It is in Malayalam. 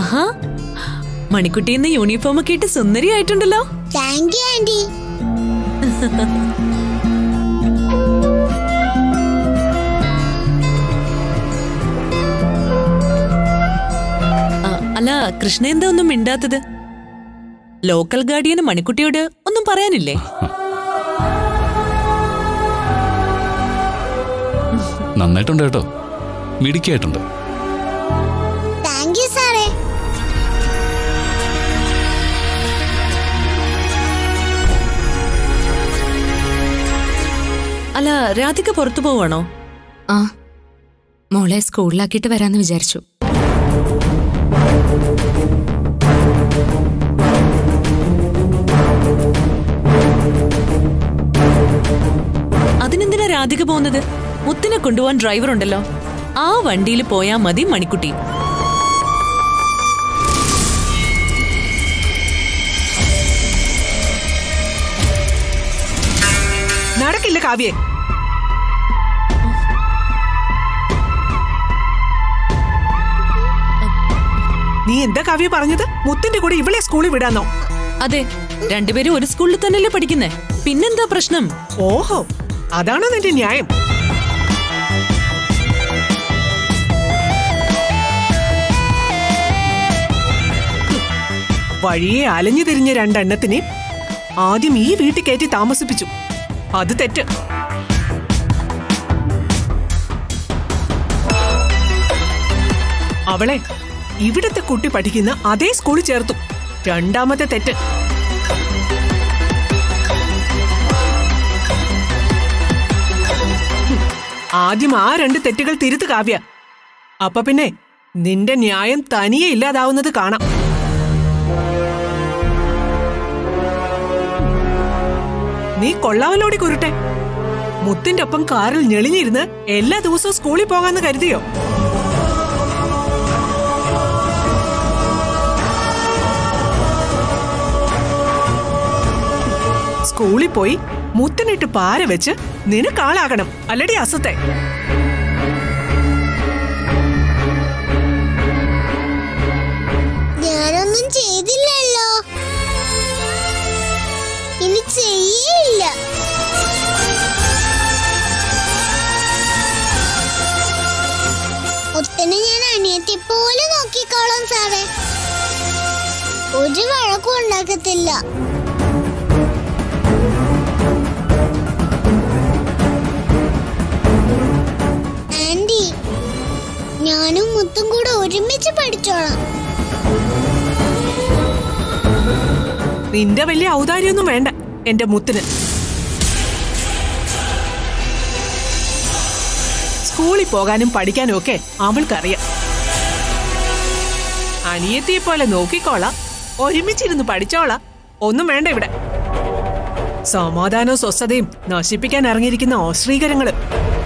ആഹാ മണിക്കുട്ടി ഇന്ന് യൂണിഫോം ഒക്കെ ഇട്ട് സുന്ദരിയായിട്ടുണ്ടല്ലോ താങ്ക് യു ആന്റി ആ, അല്ല കൃഷ്ണ എന്താ ഒന്നും മിണ്ടാത്തത് ലോക്കൽ ഗാർഡിയന് മണിക്കുട്ടിയോട് ഒന്നും പറയാനില്ലേ നന്നായിട്ടുണ്ട് കേട്ടോ മിടുക്കിയായിട്ടുണ്ട് താങ്ക് യു സാറേ അല്ല രാധിക പുറത്തു പോവാണോ ആ മോളെ സ്കൂളിലാക്കിയിട്ട് വരാന്ന് വിചാരിച്ചു അതിനെന്തിനാ രാധിക പോകുന്നത് മുത്തിനെ കൊണ്ടുപോവാൻ ഡ്രൈവർ ഉണ്ടല്ലോ ആ വണ്ടിയിൽ പോയാ മതി മണിക്കുട്ടി നടക്കില്ല കാവ്യേ നീ എന്താ കാവ്യ പറഞ്ഞത് മുത്തിന്റെ കൂടെ ഇവളെ സ്കൂളിൽ വിടാന്നോ അതെ രണ്ടുപേരും ഒരു സ്കൂളിൽ തന്നെയല്ലേ പഠിക്കുന്നേ പിന്നെന്താ പ്രശ്നം ഓഹോ അതാണോ നിന്റെ ന്യായം വഴിയെ അലഞ്ഞു തിരിഞ്ഞ രണ്ടെണ്ണത്തിനെ ആദ്യം ഈ വീട്ടിൽ കയറ്റി താമസിപ്പിച്ചു അത് തെറ്റ് അവളെ ഇവിടത്തെ കുട്ടി പഠിക്കുന്ന അതേ സ്കൂളിൽ ചേർത്തു രണ്ടാമത്തെ തെറ്റ് ആദ്യം ആ രണ്ട് തെറ്റുകൾ തിരുത്ത് കാവ്യ അപ്പൊ പിന്നെ നിന്റെ ന്യായം തനിയെ ഇല്ലാതാവുന്നത് കാണാം നീ കൊള്ളാവലോടി കുരുട്ടെ മുത്തിന്റെ ഒപ്പം കാറിൽ ഞെളിഞ്ഞിരുന്ന് എല്ലാ ദിവസവും സ്കൂളിൽ പോകാന്ന് കരുതിയോ സ്കൂളിൽ പോയി മുത്തനിട്ട് പാര വെച്ച് നിനക്കാളാകണം അല്ലടി അസത്തെ ഞാനൊന്നും ചെയ്തില്ലല്ലോ ഇനി ചെയ്യേയില്ല ഒത്തിനെ ഞാൻ അനിയത്തെ പോലെ നോക്കിക്കോളാം സാറേ ഒരു വഴക്കും ഉണ്ടാക്കത്തില്ല ആന്റി ഞാനും മുത്തും കൂടെ ഒരുമിച്ച് പഠിച്ചോളാം നിന്റെ വലിയ ഔദാര്യൊന്നും വേണ്ട എന്റെ മുത്തിന് സ്കൂളിൽ പോകാനും പഠിക്കാനും ഒക്കെ അവൾക്കറിയാം അനിയത്തിയെ പോലെ നോക്കിക്കോളാം ഒരുമിച്ചിരുന്ന് പഠിച്ചോളാം ഒന്നും വേണ്ട ഇവിടെ സമാധാനവും സ്വസ്ഥതയും നശിപ്പിക്കാൻ ഇറങ്ങിയിരിക്കുന്ന ഓശ്രീകരങ്ങള്